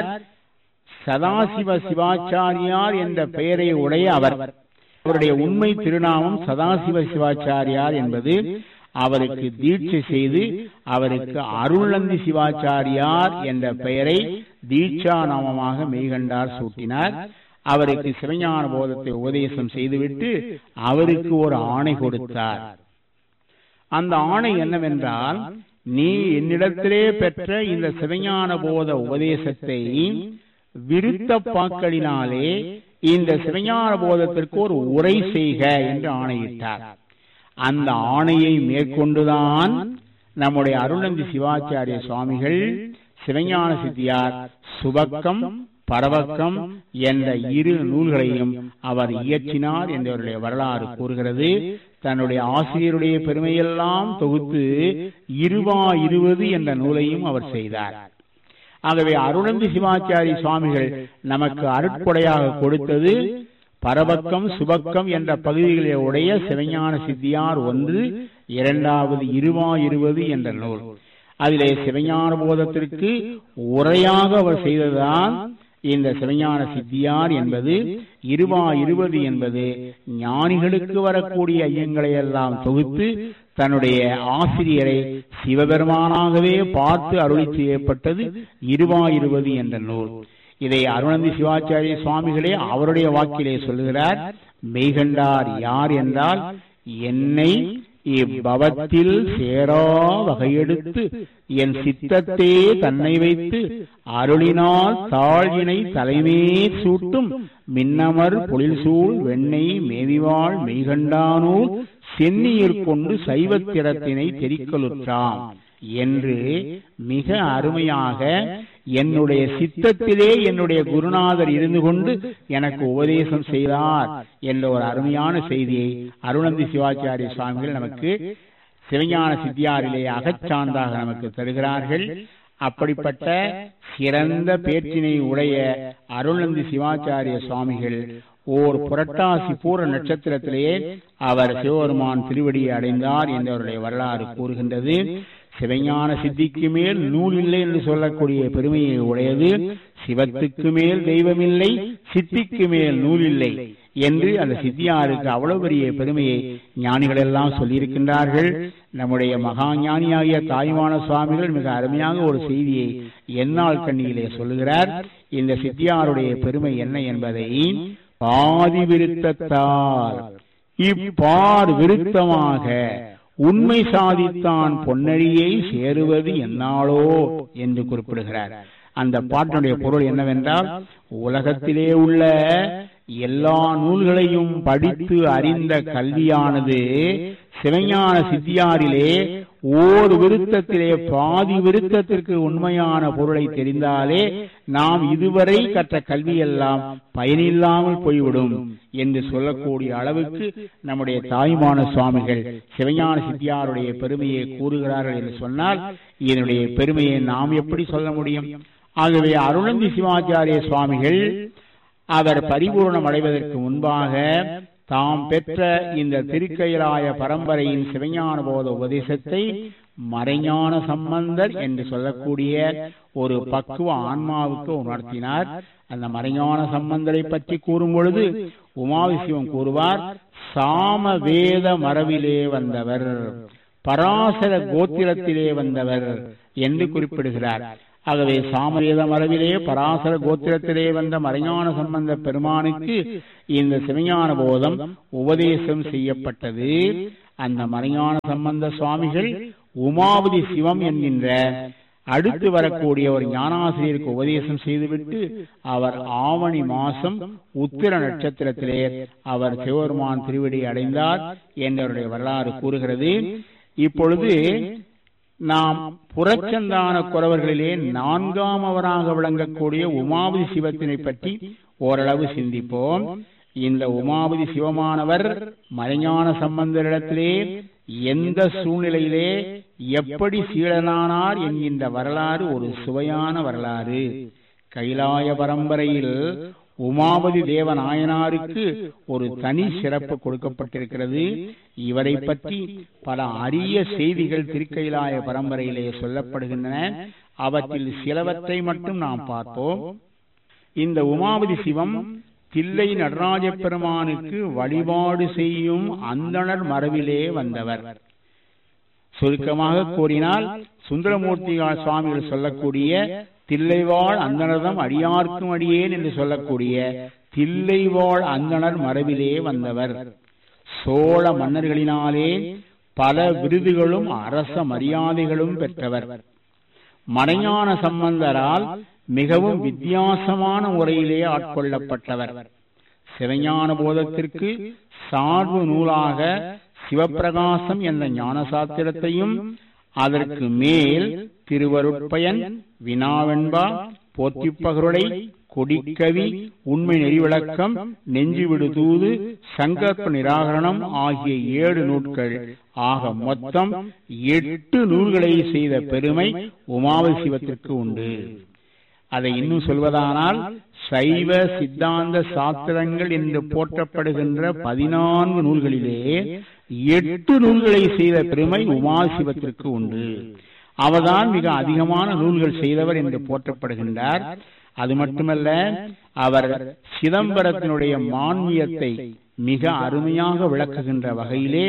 சதாசிவ சிவாச்சாரியார் என்ற பெயரை உடைய அவர் அவருடைய உண்மை திருநாமம் சதாசிவ சிவாச்சாரியார் என்பது அவருக்கு தீட்சை செய்து அவருக்கு அருள்நந்தி சிவாச்சாரியார் என்ற பெயரை தீட்சா நாமமாக மெய்கண்டார் சூட்டினார் அவருக்கு சிவஞான போதத்தை உபதேசம் செய்துவிட்டு அவருக்கு ஒரு ஆணை கொடுத்தார் அந்த ஆணை என்னவென்றால் நீ என்னிடத்திலே பெற்ற இந்த சிவஞான போத உபதேசத்தை விருத்த பாக்களினாலே இந்த சிவஞான போதத்திற்கு ஒரு உரை செய்க என்று ஆணையிட்டார் அந்த ஆணையை மேற்கொண்டுதான் நம்முடைய அருணந்தி சிவாச்சாரிய சுவாமிகள் சிவஞான சித்தியார் சுபக்கம் பரவக்கம் என்ற இரு நூல்களையும் அவர் இயற்றினார் என்றவருடைய வரலாறு கூறுகிறது தன்னுடைய ஆசிரியருடைய பெருமையெல்லாம் தொகுத்து இருவா இருபது என்ற நூலையும் அவர் செய்தார் ஆகவே அருணந்தி சிவாச்சாரி சுவாமிகள் நமக்கு அருட்கொடையாக கொடுத்தது பரபக்கம் சுபக்கம் என்ற பகுதிகளை உடைய சிவஞான சித்தியார் ஒன்று இரண்டாவது இருவா இருபது என்ற நூல் அதிலே சிவஞான போதத்திற்கு உரையாக அவர் செய்ததுதான் இந்த சிவஞான சித்தியார் என்பது இருவா இருபது என்பது ஞானிகளுக்கு வரக்கூடிய ஐயங்களை எல்லாம் தொகுத்து தன்னுடைய ஆசிரியரை சிவபெருமானாகவே பார்த்து அருளி செய்யப்பட்டது இருபாயிருவது என்ற நூல் இதை அருணந்தி சிவாச்சாரிய சுவாமிகளே அவருடைய வாக்கிலே சொல்லுகிறார் மெய்கண்டார் யார் என்றால் என்னை இப்பவத்தில் சேரா வகையெடுத்து என் சித்தத்தே தன்னை வைத்து அருளினால் தாழ்வினை தலைமே சூட்டும் மின்னமர் பொழில்சூழ் வெண்ணெய் மேவிவாள் மெய்கண்டானூர் சென்னியிற் கொண்டு சைவத்திரத்தினை தெரிக்கலுற்றாம் என்று மிக அருமையாக என்னுடைய சித்தத்திலே என்னுடைய குருநாதர் இருந்து கொண்டு எனக்கு உபதேசம் செய்தார் என்ற ஒரு அருமையான செய்தியை அருணந்தி சிவாச்சாரிய சுவாமிகள் நமக்கு சிவஞான சித்தியாரிலே அகச்சான்றாக நமக்கு தருகிறார்கள் அப்படிப்பட்ட சிறந்த பேச்சினை உடைய அருணந்தி சிவாச்சாரிய சுவாமிகள் ஓர் புரட்டாசி பூர நட்சத்திரத்திலேயே அவர் சிவபெருமான் திருவடியை அடைந்தார் என்றவருடைய வரலாறு கூறுகின்றது சிவஞான சித்திக்கு மேல் நூல் இல்லை என்று சொல்லக்கூடிய பெருமையை உடையது சிவத்துக்கு மேல் தெய்வமில்லை சித்திக்கு மேல் நூல் இல்லை என்று அந்த சித்தியாருக்கு அவ்வளவு பெரிய பெருமையை ஞானிகள் எல்லாம் சொல்லியிருக்கின்றார்கள் நம்முடைய மகா ஞானியாகிய தாய்மான சுவாமிகள் மிக அருமையாக ஒரு செய்தியை என்னால் கண்ணியிலே சொல்லுகிறார் இந்த சித்தியாருடைய பெருமை என்ன என்பதை பாதி விருத்தத்தார் இப்பார் விருத்தமாக உண்மை சாதித்தான் பொன்னழியை சேருவது என்னாலோ என்று குறிப்பிடுகிறார் அந்த பாட்டினுடைய பொருள் என்னவென்றால் உலகத்திலே உள்ள எல்லா நூல்களையும் படித்து அறிந்த கல்வியானது சிவஞான சித்தியாரிலே ஓர் விருத்தத்திலே பாதி விருத்தத்திற்கு உண்மையான பொருளை தெரிந்தாலே நாம் இதுவரை கற்ற கல்வியெல்லாம் பயனில்லாமல் போய்விடும் என்று சொல்லக்கூடிய அளவுக்கு நம்முடைய தாய்மான சுவாமிகள் சிவஞான சித்தியாருடைய பெருமையை கூறுகிறார்கள் என்று சொன்னால் இதனுடைய பெருமையை நாம் எப்படி சொல்ல முடியும் ஆகவே அருணந்தி சிவாச்சாரிய சுவாமிகள் அவர் பரிபூர்ணம் அடைவதற்கு முன்பாக தாம் பெற்ற இந்த திருக்கயிலாய பரம்பரையின் சிவஞான போத உபதேசத்தை மறைஞான சம்பந்தர் என்று சொல்லக்கூடிய ஒரு பக்குவ ஆன்மாவுக்கு உணர்த்தினார் அந்த மறைஞான சம்பந்தரை பற்றி கூறும் பொழுது உமாவிசிவம் கூறுவார் சாம வேத மரபிலே வந்தவர் பராசர கோத்திரத்திலே வந்தவர் என்று குறிப்பிடுகிறார் ஆகவே சாமவேத மரபிலே பராசர கோத்திரத்திலே வந்த மறைஞான சம்பந்த பெருமானுக்கு இந்த சிவஞான போதம் உபதேசம் செய்யப்பட்டது அந்த மறைஞான சம்பந்த சுவாமிகள் உமாவதி சிவம் என்கின்ற அடுத்து வரக்கூடிய ஒரு ஞானாசிரியருக்கு உபதேசம் செய்துவிட்டு அவர் ஆவணி மாசம் உத்திர நட்சத்திரத்திலே அவர் சிவபெருமான் திருவடி அடைந்தார் என்றவருடைய வரலாறு கூறுகிறது இப்பொழுது நாம் புறச்சந்தான குறவர்களிலே நான்காம் அவராக விளங்கக்கூடிய உமாவதி சிவத்தினை பற்றி ஓரளவு சிந்திப்போம் இந்த உமாவதி சிவமானவர் மறைஞான சம்பந்தரிடத்திலே எந்த சூழ்நிலையிலே எப்படி சீடனானார் என்கின்ற வரலாறு ஒரு சுவையான வரலாறு கைலாய பரம்பரையில் உமாபதி தேவநாயனாருக்கு ஒரு தனி சிறப்பு கொடுக்கப்பட்டிருக்கிறது இவரை பற்றி பல அரிய செய்திகள் திருக்கைலாய பரம்பரையிலே சொல்லப்படுகின்றன அவற்றில் சிலவற்றை மட்டும் நாம் பார்ப்போம் இந்த உமாபதி சிவம் தில்லை நடராஜ பெருமானுக்கு வழிபாடு செய்யும் அந்தணர் மரபிலே வந்தவர் சுருக்கமாக கூறினால் சுந்தரமூர்த்தி சுவாமிகள் சொல்லக்கூடிய தில்லைவாழ் அந்தனர்தம் அடியார்க்கும் அடியேன் என்று சொல்லக்கூடிய தில்லைவாழ் அந்தணர் மரபிலே வந்தவர் சோழ மன்னர்களினாலே பல விருதுகளும் அரச மரியாதைகளும் பெற்றவர் மறைஞான சம்பந்தரால் மிகவும் வித்தியாசமான முறையிலே ஆட்கொள்ளப்பட்டவர் சிவஞான போதத்திற்கு சார்பு நூலாக சிவப்பிரகாசம் என்ற ஞான சாத்திரத்தையும் அதற்கு மேல் திருவருட்பயன் வினாவென்பா போற்றிப்பகருடை கொடிக்கவி உண்மை நெறிவிளக்கம் நெஞ்சுவிடு தூது சங்கற்ப நிராகரணம் ஆகிய ஏழு நூட்கள் ஆக மொத்தம் எட்டு நூல்களை செய்த பெருமை உமாவை சிவத்திற்கு உண்டு அதை இன்னும் சொல்வதானால் சைவ சித்தாந்த சாத்திரங்கள் என்று போற்றப்படுகின்ற பதினான்கு நூல்களிலே எட்டு நூல்களை செய்த பெருமை உமாசிவத்திற்கு உண்டு அவர்தான் மிக அதிகமான நூல்கள் செய்தவர் என்று போற்றப்படுகின்றார் அது மட்டுமல்ல அவர் சிதம்பரத்தினுடைய மான்மியத்தை மிக அருமையாக விளக்குகின்ற வகையிலே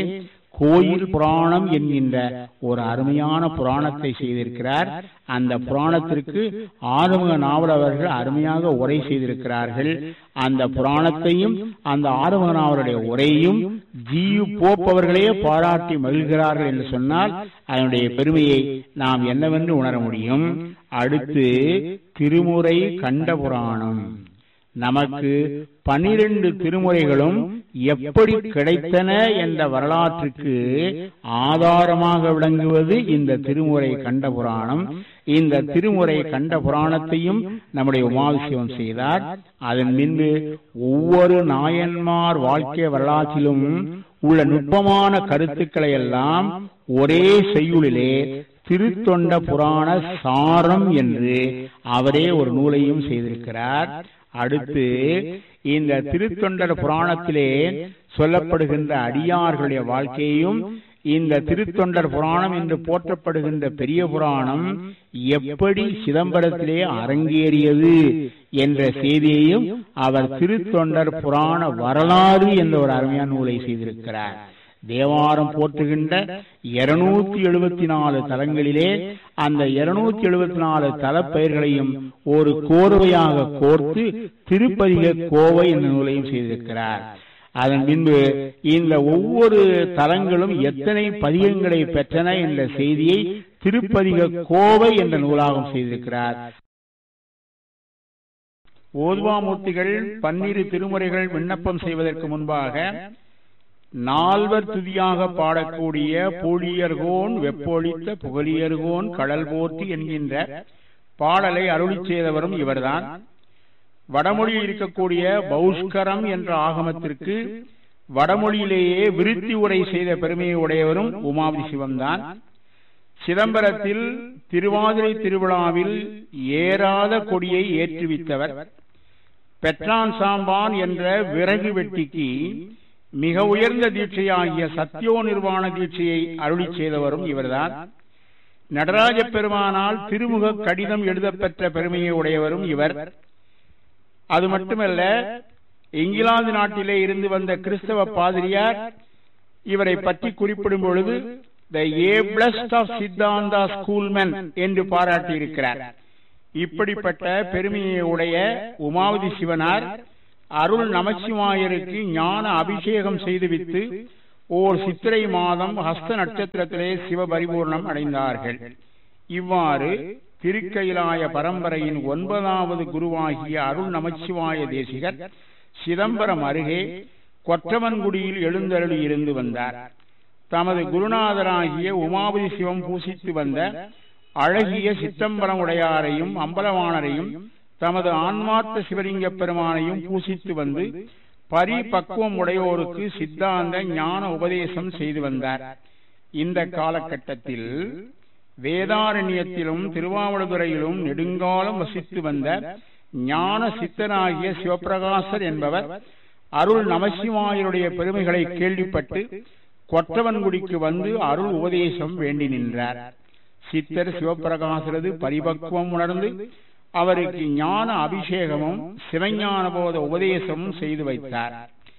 கோயில் புராணம் என்கின்ற ஒரு அருமையான புராணத்தை செய்திருக்கிறார் அந்த புராணத்திற்கு ஆறுமுக நாவல் அவர்கள் அருமையாக உரை செய்திருக்கிறார்கள் அந்த புராணத்தையும் அந்த ஆறுமுக நாவலுடைய உரையும் ஜியு போப் அவர்களே பாராட்டி மகிழ்கிறார்கள் என்று சொன்னால் அதனுடைய பெருமையை நாம் என்னவென்று உணர முடியும் அடுத்து திருமுறை கண்ட புராணம் நமக்கு பனிரெண்டு திருமுறைகளும் எப்படி கிடைத்தன என்ற வரலாற்றுக்கு ஆதாரமாக விளங்குவது இந்த திருமுறை கண்ட புராணம் இந்த திருமுறை கண்ட புராணத்தையும் நம்முடைய உமாபிஷேகம் செய்தார் அதன் பின்பு ஒவ்வொரு நாயன்மார் வாழ்க்கை வரலாற்றிலும் உள்ள நுட்பமான கருத்துக்களை எல்லாம் ஒரே செய்யுளிலே திருத்தொண்ட புராண சாரம் என்று அவரே ஒரு நூலையும் செய்திருக்கிறார் அடுத்து இந்த திருத்தொண்டர் புராணத்திலே சொல்லப்படுகின்ற அடியார்களுடைய வாழ்க்கையையும் இந்த திருத்தொண்டர் புராணம் என்று போற்றப்படுகின்ற பெரிய புராணம் எப்படி சிதம்பரத்திலே அரங்கேறியது என்ற செய்தியையும் அவர் திருத்தொண்டர் புராண வரலாறு என்ற ஒரு அருமையான நூலை செய்திருக்கிறார் தேவாரம் போற்றுகின்ற இருநூத்தி எழுபத்தி நாலு தலங்களிலே அந்த இருநூத்தி எழுபத்தி நாலு தலப்பெயர்களையும் ஒரு கோர்வையாக கோர்த்து திருப்பதிக கோவை என்ற நூலையும் செய்திருக்கிறார் அதன் பின்பு இந்த ஒவ்வொரு தலங்களும் எத்தனை பதிகங்களை பெற்றன என்ற செய்தியை திருப்பதிக கோவை என்ற நூலாகவும் செய்திருக்கிறார் ஓதுவாமூர்த்திகள் பன்னிரு திருமுறைகள் விண்ணப்பம் செய்வதற்கு முன்பாக நால்வர் துதியாக பாடக்கூடிய பூழியர்கோன் வெப்பொழித்த புகழியர்கோன் கடல் போர்த்தி என்கின்ற பாடலை அருளி செய்தவரும் இவர்தான் வடமொழியில் இருக்கக்கூடிய பௌஷ்கரம் என்ற ஆகமத்திற்கு வடமொழியிலேயே விருத்தி உரை செய்த பெருமையை உடையவரும் உமாபதி சிவம்தான் சிதம்பரத்தில் திருவாதிரை திருவிழாவில் ஏறாத கொடியை ஏற்றுவித்தவர் பெற்றான் சாம்பான் என்ற விறகு வெட்டிக்கு மிக உயர்ந்த தீட்சையாகிய சத்தியோ நிர்வாண தீட்சையை அருளி செய்தவரும் இவர்தான் நடராஜ பெருமானால் திருமுக கடிதம் எழுதப்பெற்ற பெருமையை உடையவரும் இவர் அது மட்டுமல்ல இங்கிலாந்து நாட்டிலே இருந்து வந்த கிறிஸ்தவ பாதிரியார் இவரை பற்றி குறிப்பிடும் பொழுது த ஏபிளஸ்ட் ஆஃப் சித்தாந்தா ஸ்கூல்மேன் என்று பாராட்டியிருக்கிறார் இப்படிப்பட்ட பெருமையை உடைய உமாவதி சிவனார் அருள் நமச்சிவாயருக்கு ஞான அபிஷேகம் செய்துவித்து ஓர் சித்திரை மாதம் ஹஸ்த நட்சத்திரத்திலே சிவபரிபூர்ணம் அடைந்தார்கள் இவ்வாறு திருக்கைலாய பரம்பரையின் ஒன்பதாவது குருவாகிய அருள் நமச்சிவாய தேசிகர் சிதம்பரம் அருகே கொற்றவன்குடியில் எழுந்தருளி இருந்து வந்தார் தமது குருநாதராகிய உமாபதி சிவம் பூசித்து வந்த அழகிய சித்தம்பரம் உடையாரையும் அம்பலவாணரையும் தமது ஆன்மார்த்த சிவலிங்க பெருமானையும் பூசித்து வந்து பரிபக்குவம் உடையோருக்கு சித்தாந்த ஞான உபதேசம் செய்து வந்தார் இந்த காலகட்டத்தில் வேதாரண்யத்திலும் திருவாவடுதுறையிலும் நெடுங்காலம் வசித்து வந்த ஞான சித்தனாகிய சிவபிரகாசர் என்பவர் அருள் நமசிவாயருடைய பெருமைகளை கேள்விப்பட்டு கொற்றவன்குடிக்கு வந்து அருள் உபதேசம் வேண்டி நின்றார் சித்தர் சிவபிரகாசரது பரிபக்குவம் உணர்ந்து அவருக்கு ஞான அபிஷேகமும் சிவஞான போத உபதேசமும் செய்து வைத்தார்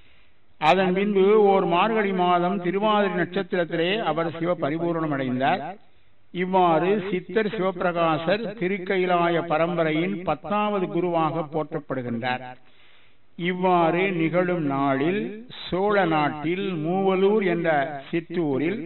அதன் பின்பு ஓர் மார்கழி மாதம் திருவாதிரை நட்சத்திரத்திலே அவர் சிவ பரிபூர்ணம் அடைந்தார் இவ்வாறு சித்தர் சிவபிரகாசர் திருக்கைலாய பரம்பரையின் பத்தாவது குருவாக போற்றப்படுகின்றார் இவ்வாறு நிகழும் நாளில் சோழ நாட்டில் மூவலூர் என்ற சிற்றூரில்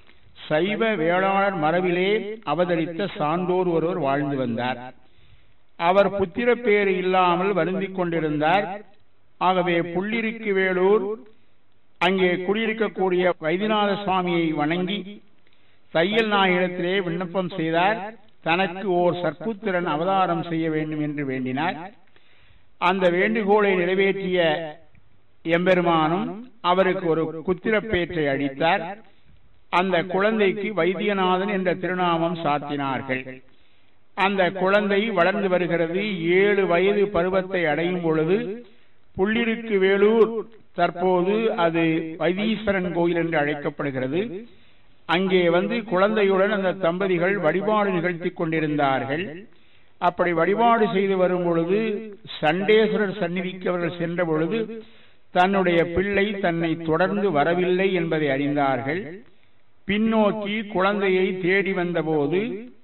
சைவ வேளாளர் மரபிலே அவதரித்த சான்றோர் ஒருவர் வாழ்ந்து வந்தார் அவர் புத்திர பேறு இல்லாமல் வருந்திக் கொண்டிருந்தார் ஆகவே புள்ளிருக்கு வேலூர் அங்கே குடியிருக்கக்கூடிய வைத்தியநாத சுவாமியை வணங்கி தையல் நாயகத்திலே விண்ணப்பம் செய்தார் தனக்கு ஓர் சற்புத்திரன் அவதாரம் செய்ய வேண்டும் என்று வேண்டினார் அந்த வேண்டுகோளை நிறைவேற்றிய எம்பெருமானும் அவருக்கு ஒரு குத்திரப்பேற்றை அளித்தார் அந்த குழந்தைக்கு வைத்தியநாதன் என்ற திருநாமம் சாத்தினார்கள் அந்த குழந்தை வளர்ந்து வருகிறது ஏழு வயது பருவத்தை அடையும் பொழுது புள்ளிருக்கு வேலூர் தற்போது அது வைத்தீஸ்வரன் கோயில் என்று அழைக்கப்படுகிறது அங்கே வந்து குழந்தையுடன் அந்த தம்பதிகள் வழிபாடு நிகழ்த்தி கொண்டிருந்தார்கள் அப்படி வழிபாடு செய்து வரும் பொழுது சண்டேஸ்வரர் சந்நிதிக்கு அவர்கள் சென்ற பொழுது தன்னுடைய பிள்ளை தன்னை தொடர்ந்து வரவில்லை என்பதை அறிந்தார்கள் பின்னோக்கி குழந்தையை தேடி வந்தபோது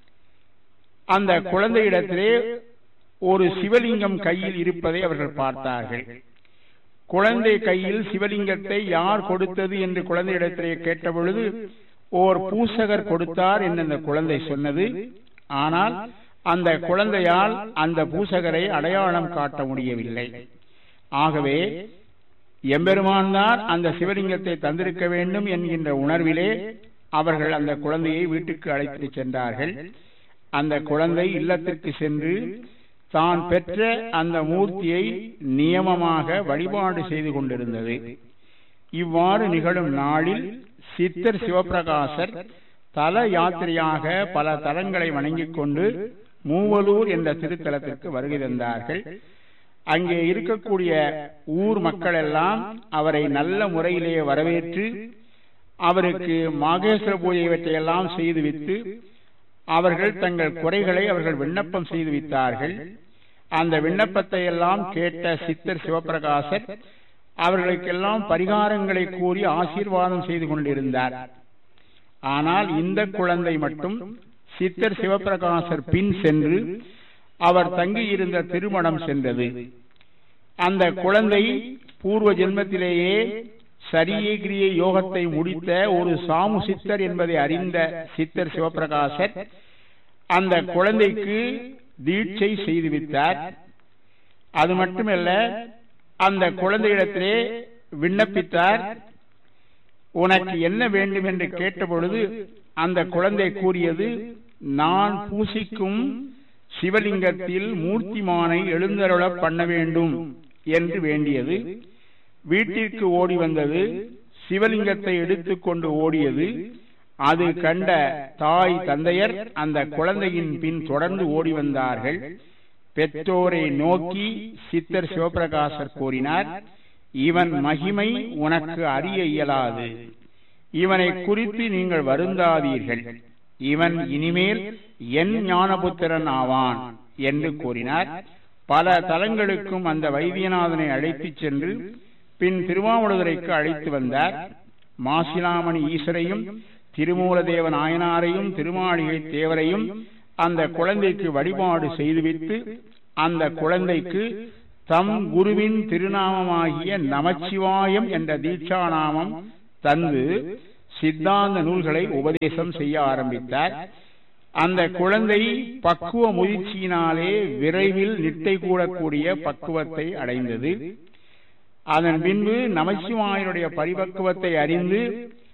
அந்த குழந்தையிடத்திலே ஒரு சிவலிங்கம் கையில் இருப்பதை அவர்கள் பார்த்தார்கள் குழந்தை கையில் சிவலிங்கத்தை யார் கொடுத்தது என்று குழந்தையிடத்திலே கேட்டபொழுது ஓர் பூசகர் கொடுத்தார் என்று அந்த குழந்தை சொன்னது ஆனால் அந்த குழந்தையால் அந்த பூசகரை அடையாளம் காட்ட முடியவில்லை ஆகவே எம்பெருமான் தான் அந்த சிவலிங்கத்தை தந்திருக்க வேண்டும் என்கின்ற உணர்விலே அவர்கள் அந்த குழந்தையை வீட்டுக்கு அழைத்து சென்றார்கள் அந்த குழந்தை இல்லத்திற்கு சென்று தான் பெற்ற அந்த மூர்த்தியை நியமமாக வழிபாடு செய்து கொண்டிருந்தது இவ்வாறு நிகழும் நாளில் சித்தர் சிவபிரகாசர் தல யாத்திரையாக பல தலங்களை வணங்கிக் கொண்டு மூவலூர் என்ற திருத்தலத்திற்கு வருகை தந்தார்கள் அங்கே இருக்கக்கூடிய ஊர் மக்கள் எல்லாம் அவரை நல்ல முறையிலே வரவேற்று அவருக்கு மாகேஸ்வர பூஜை இவற்றையெல்லாம் செய்துவித்து அவர்கள் தங்கள் குறைகளை அவர்கள் விண்ணப்பம் செய்து வைத்தார்கள் அந்த விண்ணப்பத்தை எல்லாம் கேட்ட சித்தர் சிவபிரகாசர் அவர்களுக்கெல்லாம் பரிகாரங்களை கூறி ஆசீர்வாதம் செய்து கொண்டிருந்தார் ஆனால் இந்த குழந்தை மட்டும் சித்தர் சிவபிரகாசர் பின் சென்று அவர் தங்கியிருந்த திருமணம் சென்றது அந்த குழந்தை பூர்வ ஜென்மத்திலேயே சரியகிரிய யோகத்தை முடித்த ஒரு சாமு சித்தர் என்பதை அறிந்த சித்தர் சிவபிரகாசர் அந்த குழந்தைக்கு தீட்சை செய்துவித்தார் அது மட்டுமல்ல அந்த குழந்தையிடத்திலே விண்ணப்பித்தார் உனக்கு என்ன வேண்டும் என்று கேட்டபொழுது அந்த குழந்தை கூறியது நான் பூசிக்கும் சிவலிங்கத்தில் மூர்த்திமானை எழுந்தருள பண்ண வேண்டும் என்று வேண்டியது வீட்டிற்கு ஓடி வந்தது சிவலிங்கத்தை எடுத்துக்கொண்டு ஓடியது அது கண்ட தாய் தந்தையர் அந்த குழந்தையின் பின் தொடர்ந்து ஓடி வந்தார்கள் பெற்றோரை நோக்கி சித்தர் சிவபிரகாசர் கூறினார் இவன் மகிமை உனக்கு அறிய இயலாது இவனை குறித்து நீங்கள் வருந்தாதீர்கள் இவன் இனிமேல் என் ஞானபுத்திரன் ஆவான் என்று கூறினார் பல தலங்களுக்கும் அந்த வைத்தியநாதனை அழைத்துச் சென்று பின் திருவாவடுதுறைக்கு அழைத்து வந்தார் மாசிலாமணி ஈஸ்வரையும் திருமூலதேவ நாயனாரையும் திருமாளிகை தேவரையும் அந்த குழந்தைக்கு வழிபாடு செய்துவிட்டு அந்த குழந்தைக்கு தம் குருவின் திருநாமமாகிய நமச்சிவாயம் என்ற தீட்சாநாமம் தந்து சித்தாந்த நூல்களை உபதேசம் செய்ய ஆரம்பித்தார் அந்த குழந்தை பக்குவ முதிர்ச்சியினாலே விரைவில் நிட்டை கூடக்கூடிய பக்குவத்தை அடைந்தது அதன் பின்பு நமசிவாயனுடைய பரிபக்குவத்தை அறிந்து